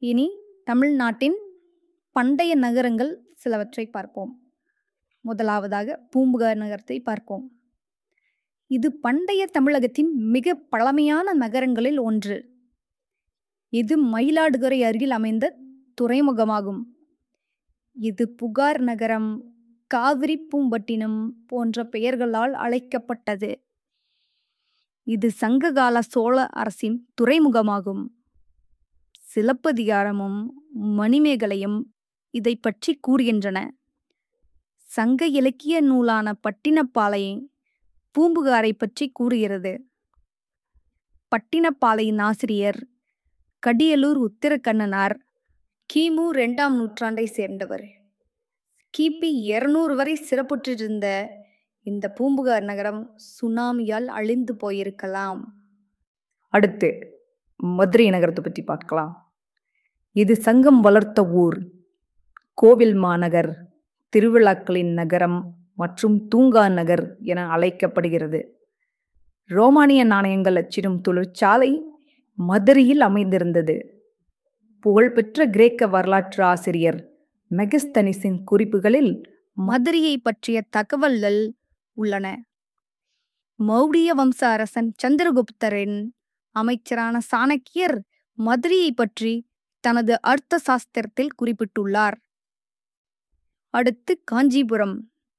இனி தமிழ்நாட்டின் பண்டைய நகரங்கள் சிலவற்றை பார்ப்போம் முதலாவதாக பூம்புகார் நகரத்தை பார்ப்போம் இது பண்டைய தமிழகத்தின் மிக பழமையான நகரங்களில் ஒன்று இது மயிலாடுதுறை அருகில் அமைந்த துறைமுகமாகும் இது புகார் நகரம் காவிரி பூம்பட்டினம் போன்ற பெயர்களால் அழைக்கப்பட்டது இது சங்ககால சோழ அரசின் துறைமுகமாகும் சிலப்பதிகாரமும் மணிமேகலையும் இதை பற்றி கூறுகின்றன சங்க இலக்கிய நூலான பட்டினப்பாலை பூம்புகாரை பற்றி கூறுகிறது பட்டினப்பாலையின் ஆசிரியர் கடியலூர் உத்திரக்கண்ணனார் கிமு இரண்டாம் நூற்றாண்டை சேர்ந்தவர் கிபி இருநூறு வரை சிறப்புற்றிருந்த இந்த பூம்புகார் நகரம் சுனாமியால் அழிந்து போயிருக்கலாம் அடுத்து மதுரை நகரத்தை பற்றி பார்க்கலாம் இது சங்கம் வளர்த்த ஊர் கோவில் மாநகர் திருவிழாக்களின் நகரம் மற்றும் தூங்கா நகர் என அழைக்கப்படுகிறது ரோமானிய நாணயங்கள் அச்சிடும் தொழிற்சாலை மதுரையில் அமைந்திருந்தது புகழ்பெற்ற கிரேக்க வரலாற்று ஆசிரியர் மெகஸ்தனிஸின் குறிப்புகளில் மதுரையை பற்றிய தகவல்கள் உள்ளன மௌரிய வம்ச அரசன் சந்திரகுப்தரின் அமைச்சரான சாணக்கியர் மதுரையை பற்றி தனது அர்த்த சாஸ்திரத்தில் குறிப்பிட்டுள்ளார் அடுத்து காஞ்சிபுரம்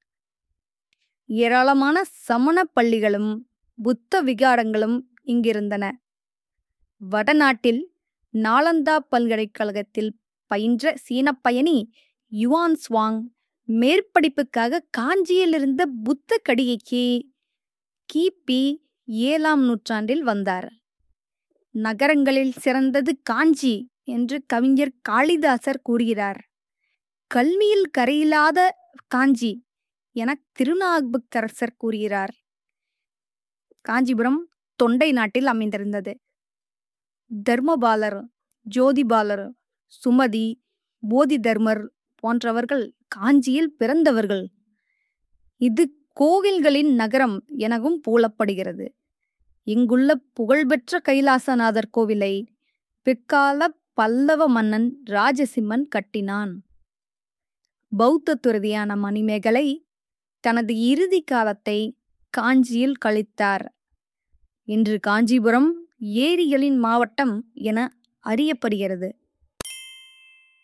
ஏராளமான சமண பள்ளிகளும் புத்த விகாரங்களும் இங்கிருந்தன வடநாட்டில் நாலந்தா பல்கலைக்கழகத்தில் பயின்ற சீனப் பயணி யுவான் ஸ்வாங் மேற்படிப்புக்காக காஞ்சியில் இருந்த புத்த கடிகைக்கு கிபி ஏழாம் நூற்றாண்டில் வந்தார் நகரங்களில் சிறந்தது காஞ்சி என்று கவிஞர் காளிதாசர் கூறுகிறார் கல்வியில் கரையில்லாத காஞ்சி என திருநாவுக்கரசர் கூறுகிறார் காஞ்சிபுரம் தொண்டை நாட்டில் அமைந்திருந்தது தர்மபாலர் ஜோதிபாலர் சுமதி போதி தர்மர் போன்றவர்கள் காஞ்சியில் பிறந்தவர்கள் இது கோவில்களின் நகரம் எனவும் போலப்படுகிறது இங்குள்ள புகழ்பெற்ற கைலாசநாதர் கோவிலை பிற்கால பல்லவ மன்னன் ராஜசிம்மன் கட்டினான் பௌத்த துறவியான மணிமேகலை தனது இறுதி காலத்தை காஞ்சியில் கழித்தார் இன்று காஞ்சிபுரம் ஏரிகளின் மாவட்டம் என அறியப்படுகிறது